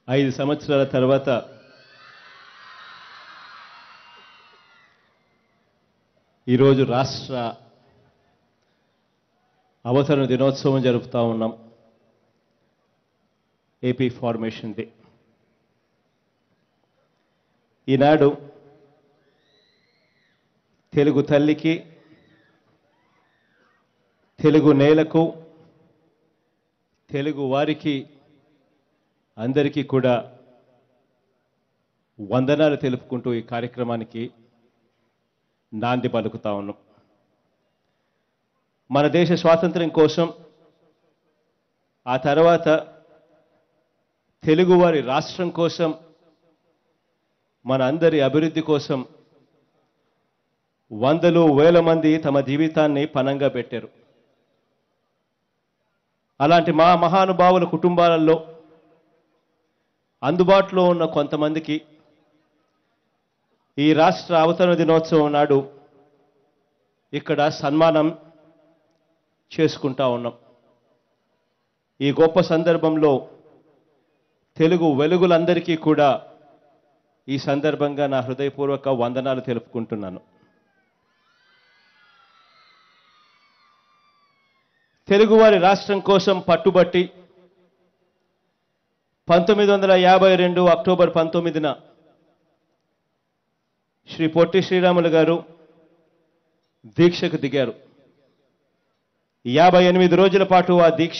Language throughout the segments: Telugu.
ఐదు సంవత్సరాల తర్వాత ఈరోజు రాష్ట్ర అవతరణ దినోత్సవం జరుపుతా ఉన్నాం ఏపీ ఫార్మేషన్ డే ఈనాడు తెలుగు తల్లికి తెలుగు నేలకు తెలుగు వారికి అందరికీ కూడా వందనాలు తెలుపుకుంటూ ఈ కార్యక్రమానికి నాంది పలుకుతా ఉన్నాం మన దేశ స్వాతంత్ర్యం కోసం ఆ తర్వాత తెలుగువారి రాష్ట్రం కోసం మన అందరి అభివృద్ధి కోసం వందలు వేల మంది తమ జీవితాన్ని పనంగా పెట్టారు అలాంటి మా మహానుభావుల కుటుంబాలలో అందుబాటులో ఉన్న కొంతమందికి ఈ రాష్ట్ర అవతరణ దినోత్సవం నాడు ఇక్కడ సన్మానం చేసుకుంటా ఉన్నాం ఈ గొప్ప సందర్భంలో తెలుగు వెలుగులందరికీ కూడా ఈ సందర్భంగా నా హృదయపూర్వక వందనాలు తెలుపుకుంటున్నాను తెలుగువారి రాష్ట్రం కోసం పట్టుబట్టి పంతొమ్మిది వందల యాభై రెండు అక్టోబర్ పంతొమ్మిదిన శ్రీ పొట్టి శ్రీరాములు గారు దీక్షకు దిగారు యాభై ఎనిమిది రోజుల పాటు ఆ దీక్ష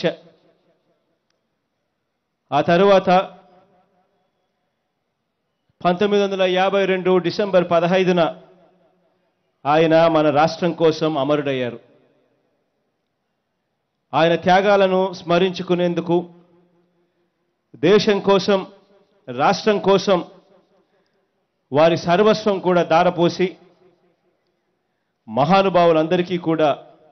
ఆ తరువాత పంతొమ్మిది వందల యాభై రెండు డిసెంబర్ పదహైదున ఆయన మన రాష్ట్రం కోసం అమరుడయ్యారు ఆయన త్యాగాలను స్మరించుకునేందుకు దేశం కోసం రాష్ట్రం కోసం వారి సర్వస్వం కూడా దారపోసి మహానుభావులందరికీ కూడా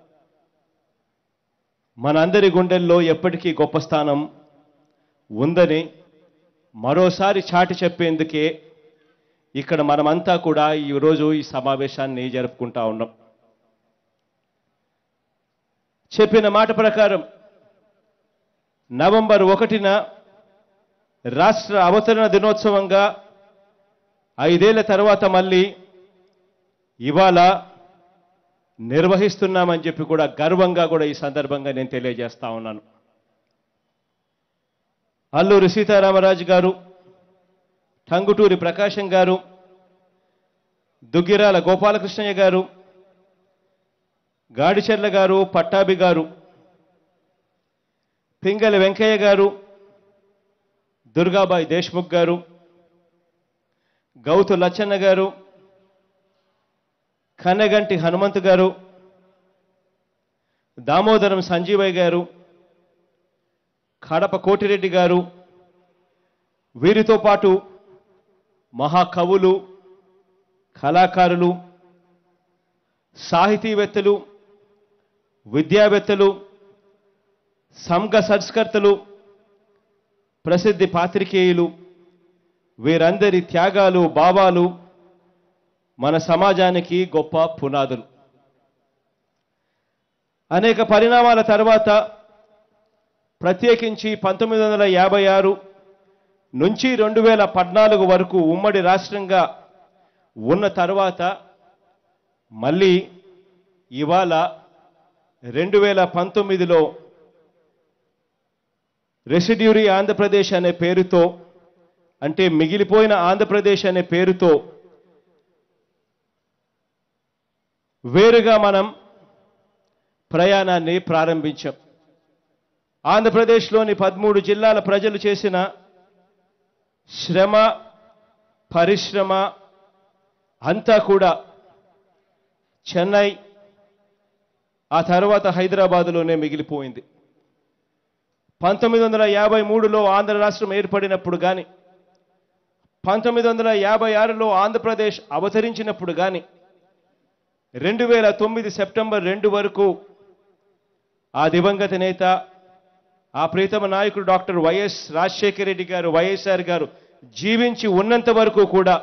మనందరి గుండెల్లో ఎప్పటికీ గొప్ప స్థానం ఉందని మరోసారి చాటి చెప్పేందుకే ఇక్కడ మనమంతా కూడా ఈరోజు ఈ సమావేశాన్ని జరుపుకుంటా ఉన్నాం చెప్పిన మాట ప్రకారం నవంబర్ ఒకటిన రాష్ట్ర అవతరణ దినోత్సవంగా ఐదేళ్ల తర్వాత మళ్ళీ ఇవాళ నిర్వహిస్తున్నామని చెప్పి కూడా గర్వంగా కూడా ఈ సందర్భంగా నేను తెలియజేస్తా ఉన్నాను అల్లూరి సీతారామరాజు గారు టంగుటూరి ప్రకాశం గారు దుగ్గిరాల గోపాలకృష్ణయ్య గారు గాడిచెర్ల గారు పట్టాభి గారు పింగళి వెంకయ్య గారు దుర్గాబాయి దేశ్ముఖ్ గారు గౌతు లచ్చన్న గారు కన్నగంటి హనుమంతు గారు దామోదరం సంజీవయ్య గారు కడప కోటిరెడ్డి గారు వీరితో పాటు మహాకవులు కళాకారులు సాహితీవేత్తలు విద్యావేత్తలు సంఘ సంస్కర్తలు ప్రసిద్ధి పాత్రికేయులు వీరందరి త్యాగాలు భావాలు మన సమాజానికి గొప్ప పునాదులు అనేక పరిణామాల తర్వాత ప్రత్యేకించి పంతొమ్మిది వందల యాభై ఆరు నుంచి రెండు వేల పద్నాలుగు వరకు ఉమ్మడి రాష్ట్రంగా ఉన్న తర్వాత మళ్ళీ ఇవాళ రెండు వేల పంతొమ్మిదిలో రెసిడ్యూరీ ఆంధ్రప్రదేశ్ అనే పేరుతో అంటే మిగిలిపోయిన ఆంధ్రప్రదేశ్ అనే పేరుతో వేరుగా మనం ప్రయాణాన్ని ప్రారంభించాం ఆంధ్రప్రదేశ్లోని పదమూడు జిల్లాల ప్రజలు చేసిన శ్రమ పరిశ్రమ అంతా కూడా చెన్నై ఆ తర్వాత హైదరాబాదులోనే మిగిలిపోయింది పంతొమ్మిది వందల యాభై మూడులో ఆంధ్ర రాష్ట్రం ఏర్పడినప్పుడు కానీ పంతొమ్మిది వందల యాభై ఆరులో ఆంధ్రప్రదేశ్ అవతరించినప్పుడు కానీ రెండు వేల తొమ్మిది సెప్టెంబర్ రెండు వరకు ఆ దివంగత నేత ఆ ప్రీతమ నాయకుడు డాక్టర్ వైఎస్ రాజశేఖర రెడ్డి గారు వైఎస్ఆర్ గారు జీవించి ఉన్నంత వరకు కూడా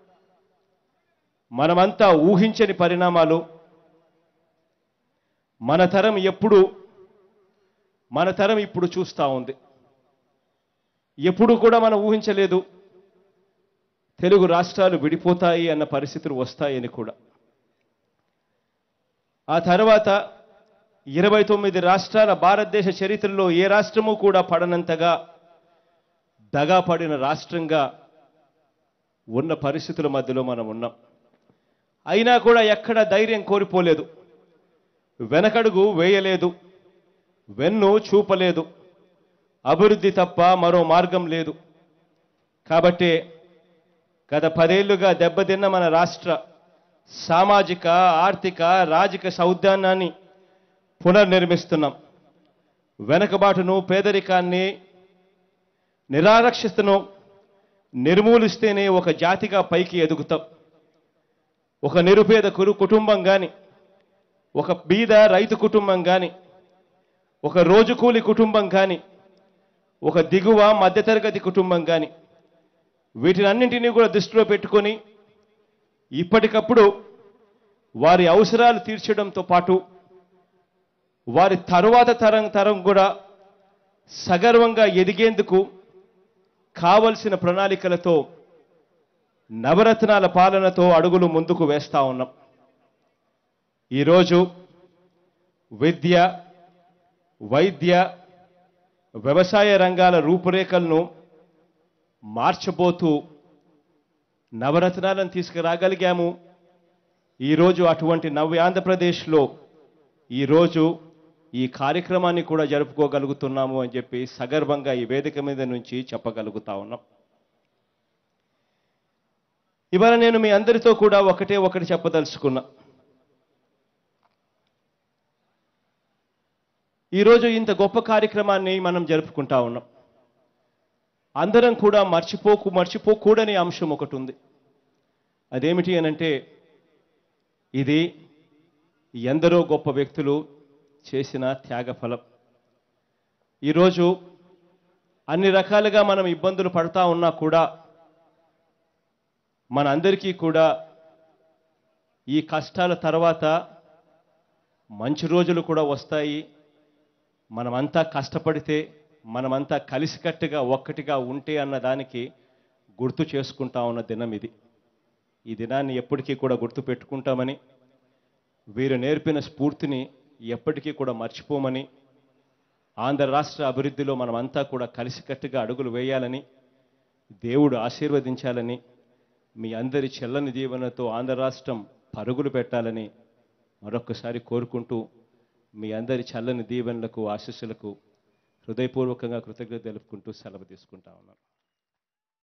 మనమంతా ఊహించని పరిణామాలు మన తరం ఎప్పుడు మన తరం ఇప్పుడు చూస్తూ ఉంది ఎప్పుడు కూడా మనం ఊహించలేదు తెలుగు రాష్ట్రాలు విడిపోతాయి అన్న పరిస్థితులు వస్తాయని కూడా ఆ తర్వాత ఇరవై తొమ్మిది రాష్ట్రాల భారతదేశ చరిత్రలో ఏ రాష్ట్రము కూడా పడనంతగా దగా పడిన రాష్ట్రంగా ఉన్న పరిస్థితుల మధ్యలో మనం ఉన్నాం అయినా కూడా ఎక్కడ ధైర్యం కోల్పోలేదు వెనకడుగు వేయలేదు వెన్ను చూపలేదు అభివృద్ధి తప్ప మరో మార్గం లేదు కాబట్టి గత పదేళ్లుగా దెబ్బతిన్న మన రాష్ట్ర సామాజిక ఆర్థిక రాజకీయ సౌద్యానాన్ని పునర్నిర్మిస్తున్నాం వెనకబాటును పేదరికాన్ని నిరారక్షితను నిర్మూలిస్తేనే ఒక జాతిగా పైకి ఎదుగుతాం ఒక నిరుపేద కురు కుటుంబం కానీ ఒక బీద రైతు కుటుంబం కానీ ఒక రోజు కూలి కుటుంబం కానీ ఒక దిగువ మధ్యతరగతి కుటుంబం కానీ వీటినన్నింటినీ కూడా దృష్టిలో పెట్టుకొని ఇప్పటికప్పుడు వారి అవసరాలు తీర్చడంతో పాటు వారి తరువాత తరం తరం కూడా సగర్వంగా ఎదిగేందుకు కావలసిన ప్రణాళికలతో నవరత్నాల పాలనతో అడుగులు ముందుకు వేస్తా ఉన్నాం ఈరోజు విద్య వైద్య వ్యవసాయ రంగాల రూపురేఖలను మార్చబోతూ నవరత్నాలను తీసుకురాగలిగాము ఈరోజు అటువంటి నవ్య ఆంధ్రప్రదేశ్లో ఈరోజు ఈ కార్యక్రమాన్ని కూడా జరుపుకోగలుగుతున్నాము అని చెప్పి సగర్వంగా ఈ వేదిక మీద నుంచి చెప్పగలుగుతా ఉన్నాం ఇవాళ నేను మీ అందరితో కూడా ఒకటే ఒకటి చెప్పదలుచుకున్నా ఈరోజు ఇంత గొప్ప కార్యక్రమాన్ని మనం జరుపుకుంటా ఉన్నాం అందరం కూడా మర్చిపోకు మర్చిపోకూడని అంశం ఒకటి ఉంది అదేమిటి అనంటే ఇది ఎందరో గొప్ప వ్యక్తులు చేసిన త్యాగఫలం ఈరోజు అన్ని రకాలుగా మనం ఇబ్బందులు పడతా ఉన్నా కూడా మనందరికీ కూడా ఈ కష్టాల తర్వాత మంచి రోజులు కూడా వస్తాయి మనమంతా కష్టపడితే మనమంతా కలిసికట్టుగా ఒక్కటిగా ఉంటే అన్న దానికి గుర్తు చేసుకుంటా ఉన్న దినం ఇది ఈ దినాన్ని ఎప్పటికీ కూడా గుర్తు పెట్టుకుంటామని వీరు నేర్పిన స్ఫూర్తిని ఎప్పటికీ కూడా మర్చిపోమని ఆంధ్ర రాష్ట్ర అభివృద్ధిలో మనమంతా కూడా కలిసికట్టుగా అడుగులు వేయాలని దేవుడు ఆశీర్వదించాలని మీ అందరి చెల్లని దీవెనతో ఆంధ్ర రాష్ట్రం పరుగులు పెట్టాలని మరొకసారి కోరుకుంటూ మీ అందరి చల్లని దీవెనలకు ఆశీస్సులకు హృదయపూర్వకంగా కృతజ్ఞత తెలుపుకుంటూ సెలవు తీసుకుంటా ఉన్నాను